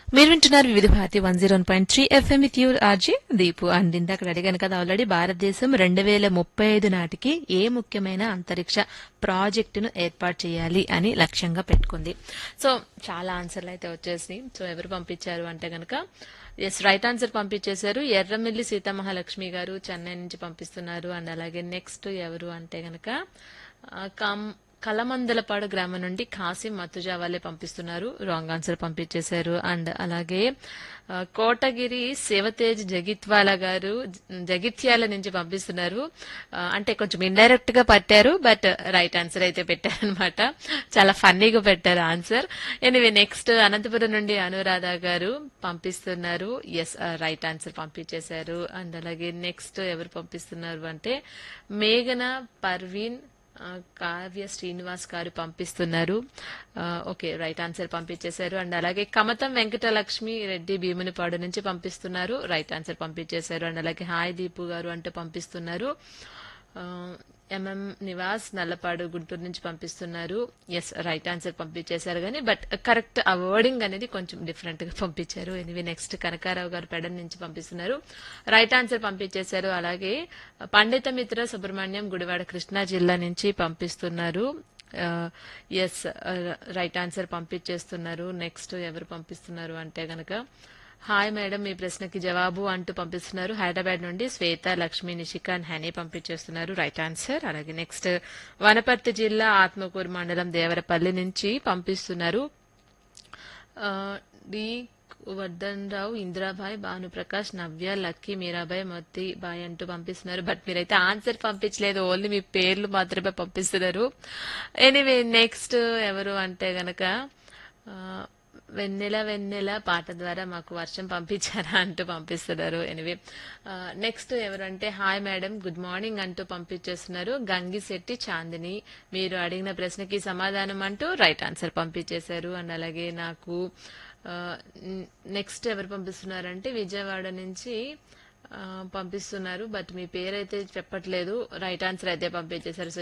మీరు వింటున్నారు Vividh Bharati one zero point three FM with your RJ Deepu and ఇందాక అడిగాను కదా ఆల్రెడీ భారతదేశం రెండు వేల ముప్పై ఐదు నాటికి ఏ ముఖ్యమైన అంతరిక్ష ప్రాజెక్టును ఏర్పాటు చేయాలి అని లక్ష్యంగా పెట్టుకుంది సో చాలా ఆన్సర్లు అయితే వచ్చేసి సో ఎవరు పంపించారు అంటే గనక ఎస్ రైట్ ఆన్సర్ పంపించేశారు ఎర్రమిల్లి సీతామహాలక్ష్మి గారు చెన్నై నుంచి పంపిస్తున్నారు అండ్ అలాగే నెక్స్ట్ ఎవరు అంటే గనక ఆ, కమ్ కలమందలపాడు గ్రామం నుండి కాసిం మతుజా వాళ్ళే పంపిస్తున్నారు రాంగ్ ఆన్సర్ పంపించేశారు అండ్ అలాగే ఆ, కోటగిరి శివతేజ్ జగిత్వాల గారు జ- జగిత్యాల నుంచి పంపిస్తున్నారు ఆ, అంటే కొంచెం ఇండైరెక్ట్ గా పట్టారు బట్ రైట్ ఆన్సర్ అయితే పెట్టారనమాట చాలా ఫన్నీగా పెట్టారు ఆన్సర్ ఎనివే నెక్స్ట్ అనంతపురం నుండి అనురాధ గారు పంపిస్తున్నారు ఎస్ రైట్ ఆన్సర్ పంపించేశారు అండ్ అలాగే నెక్స్ట్ ఎవరు పంపిస్తున్నారు అంటే మేఘన పర్వీన్ ఆ, కావ్య శ్రీనివాస్ గారు పంపిస్తున్నారు ఆ, ఓకే రైట్ ఆన్సర్ పంపించేశారు అండ్ అలాగే కమతం వెంకటలక్ష్మి రెడ్డి భీమునిపాడు నుంచి పంపిస్తున్నారు రైట్ ఆన్సర్ పంపించేశారు అండ్ అలాగే హాయ్ దీపు గారు అంటూ పంపిస్తున్నారు ఆ, ఎంఎం నివాస్ నల్లపాడు గుంటూరు నుంచి పంపిస్తున్నారు ఎస్ రైట్ ఆన్సర్ పంపించేశారు కానీ బట్ కరెక్ట్ ఆ వర్డింగ్ అనేది కొంచెం డిఫరెంట్ గా పంపించారు ఎనివే నెక్స్ట్ కనకారావు గారు పెడన్ నుంచి పంపిస్తున్నారు రైట్ ఆన్సర్ పంపించేశారు అలాగే పండిత మిత్ర సుబ్రహ్మణ్యం గుడివాడ కృష్ణా జిల్లా నుంచి పంపిస్తున్నారు ఎస్ రైట్ ఆన్సర్ పంపించేస్తున్నారు నెక్స్ట్ ఎవరు పంపిస్తున్నారు అంటే గనక హాయ్ మేడం మీ ప్రశ్నకి జవాబు అంటూ పంపిస్తున్నారు హైదరాబాద్ నుండి శ్వేత లక్ష్మి నిషిక అండ్ హనీ పంపించేస్తున్నారు రైట్ ఆన్సర్ అలాగే నెక్స్ట్ వనపర్తి జిల్లా ఆత్మకూరు మండలం దేవరపల్లి నుంచి పంపిస్తున్నారు ఆ, డి వర్ధన్ రావు ఇందిరాబాయ్ భానుప్రకాష్ నవ్య లక్కీ మీరాబాయ్ మొత్తి బాయ్ అంటూ పంపిస్తున్నారు బట్ మీరైతే ఆన్సర్ పంపించలేదు ఓన్లీ మీ పేర్లు మాత్రమే పంపిస్తున్నారు ఎనీవే నెక్స్ట్ ఎవరు అంటే గనక ఆ, వెన్నెల వెన్నెల పాట ద్వారా మాకు వర్షం పంపించారా అంటూ పంపిస్తున్నారు ఎనివే నెక్స్ట్ ఎవరంటే హాయ్ మేడం గుడ్ మార్నింగ్ అంటూ పంపించేస్తున్నారు గంగిశెట్టి చాందిని మీరు అడిగిన ప్రశ్నకి సమాధానం అంటూ రైట్ ఆన్సర్ పంపించేశారు అండ్ అలాగే నాకు నెక్స్ట్ ఎవరు పంపిస్తున్నారంటే విజయవాడ నుంచి ఆ, పంపిస్తున్నారు బట్ మీ పేరైతే చెప్పట్లేదు రైట్ ఆన్సర్ అయితే పంపించేశారు సో